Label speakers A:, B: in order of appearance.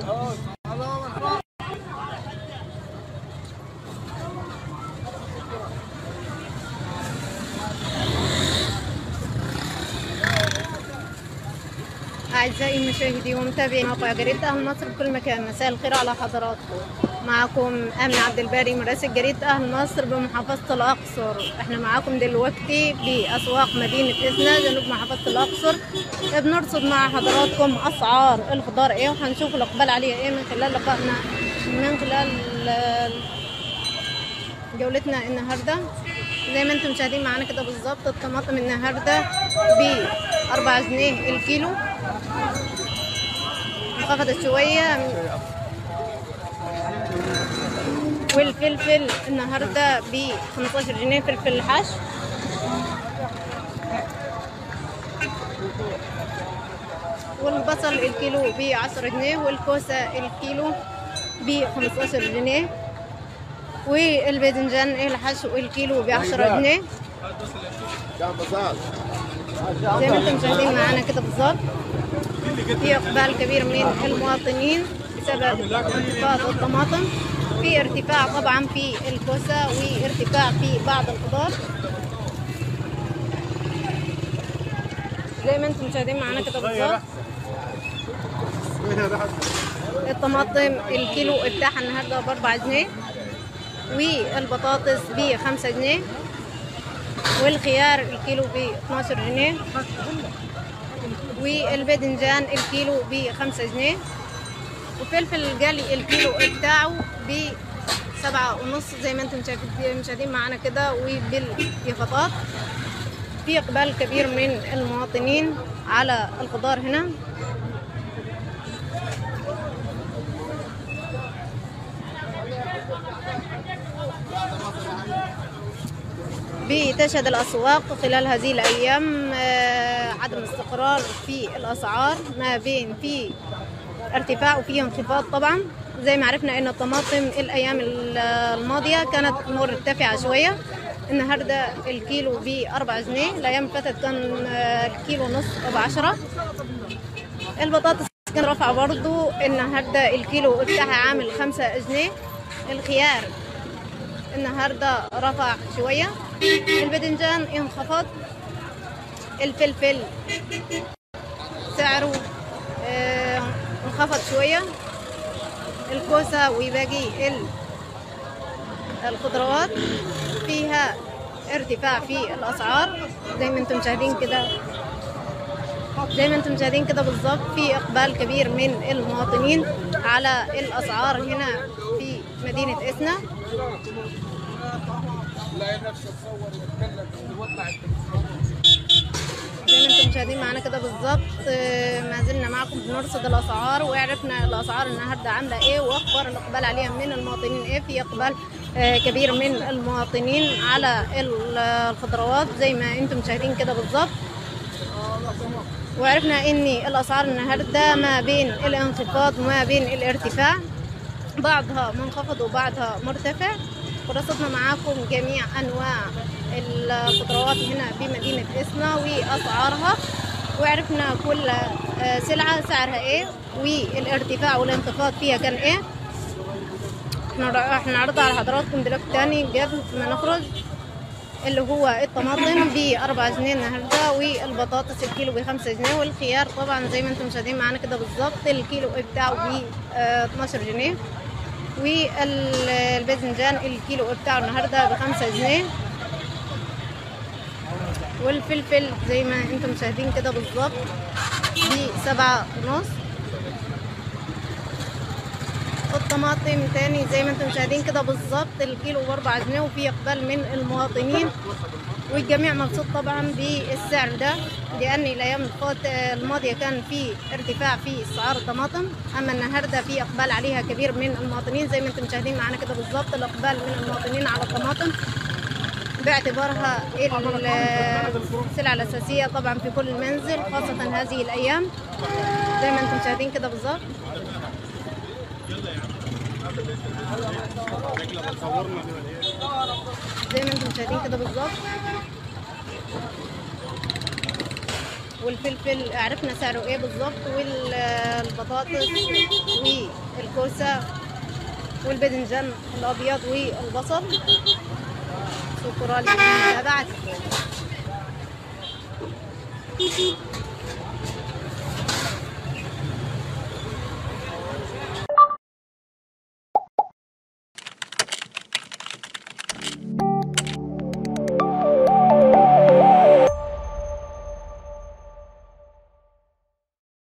A: أعزائي المشاهدين ومتابعي موقع جريدة أهل مصر بكل مكان مساء الخير على حضراتكم معكم أمن عبد الباري مراسل جريدة أهل مصر بمحافظة الأقصر احنا معاكم دلوقتي بأسواق مدينة إسنا جنوب محافظة الأقصر بنرصد مع حضراتكم أسعار الخضار إيه وهنشوف الإقبال عليها إيه من خلال لقائنا من خلال جولتنا النهارده زي ما انتم مشاهدين معانا كده بالظبط الطماطم النهارده ب 4 جنيه الكيلو انخفضت شويه والفلفل النهارده ب 15 جنيه فلفل حشو والبصل الكيلو ب 10 جنيه والكوسه الكيلو ب 15 جنيه والباذنجان الحشو الكيلو ب 10 جنيه زي ما انتم مشاهدين معانا كده بالظبط في اقبال كبير من المواطنين بسبب انخفاض الطماطم في ارتفاع طبعا في الكوسه وارتفاع في بعض الخضار زي ما انتم مشاهدين معانا كده بالظبط الطماطم الكيلو بتاعها النهارده ب 4 جنيه والبطاطس ب 5 جنيه والخيار الكيلو ب 12 جنيه والباذنجان الكيلو ب 5 جنيه وفلفل الجلي الكيلو بتاعه ب سبعة ونص زي ما انتم مشاهدين معانا كده وباليافطات في اقبال كبير من المواطنين على الخضار هنا بتشهد الأسواق خلال هذه الأيام عدم استقرار في الأسعار ما بين في ارتفاع وفي انخفاض طبعا زي ما عرفنا ان الطماطم الايام الماضيه كانت مرتفعه شويه النهارده الكيلو ب 4 جنيه الايام اللي فاتت كان الكيلو نص ب 10 البطاطس كان رفع برضو النهارده الكيلو بتاعها عامل 5 جنيه الخيار النهارده رفع شويه الباذنجان انخفض الفلفل سعره اه انخفض شويه الكوسه وباقي الخضروات فيها ارتفاع في الاسعار زي ما انتم مشاهدين كده زي ما انتم مشاهدين كده بالظبط في اقبال كبير من المواطنين على الاسعار هنا في مدينه اسنا زي ما انتم مشاهدين معانا كده بالظبط ما زلنا معكم بنرصد الاسعار وعرفنا الاسعار النهارده عامله ايه واخبار الاقبال عليها من المواطنين ايه في اقبال كبير من المواطنين على الخضروات زي ما انتم مشاهدين كده بالظبط وعرفنا ان الاسعار النهارده ما بين الانخفاض وما بين الارتفاع بعضها منخفض وبعضها مرتفع ورصدنا معاكم جميع انواع الخضروات هنا في مدينة إسنا وأسعارها وعرفنا كل سلعة سعرها ايه والارتفاع والانخفاض فيها كان ايه احنا احنا نعرضها على حضراتكم دلوقتي تاني قبل ما نخرج اللي هو الطماطم ب 4 جنيه النهارده والبطاطس الكيلو ب 5 جنيه والخيار طبعا زي ما انتم مشاهدين معانا كده بالظبط الكيلو بتاعه ب 12 جنيه والباذنجان الكيلو بتاعه النهارده ب 5 جنيه والفلفل زي ما انتم مشاهدين كده بالظبط بسبعة ونص الطماطم تاني زي ما انتم مشاهدين كده بالظبط الكيلو باربعة جنيه وفي اقبال من المواطنين والجميع مبسوط طبعا بالسعر ده لان الايام الماضيه كان في ارتفاع في اسعار الطماطم اما النهارده في اقبال عليها كبير من المواطنين زي ما انتم مشاهدين معانا كده بالظبط الاقبال من المواطنين على الطماطم باعتبارها السلعة الأساسية طبعا في كل منزل خاصة هذه الأيام زي ما انتم مشاهدين كده بالظبط زي ما انتم مشاهدين كده بالظبط والفلفل عرفنا سعره ايه بالظبط والبطاطس والكوسة والباذنجان الابيض والبصل شكرا لمتابعتكم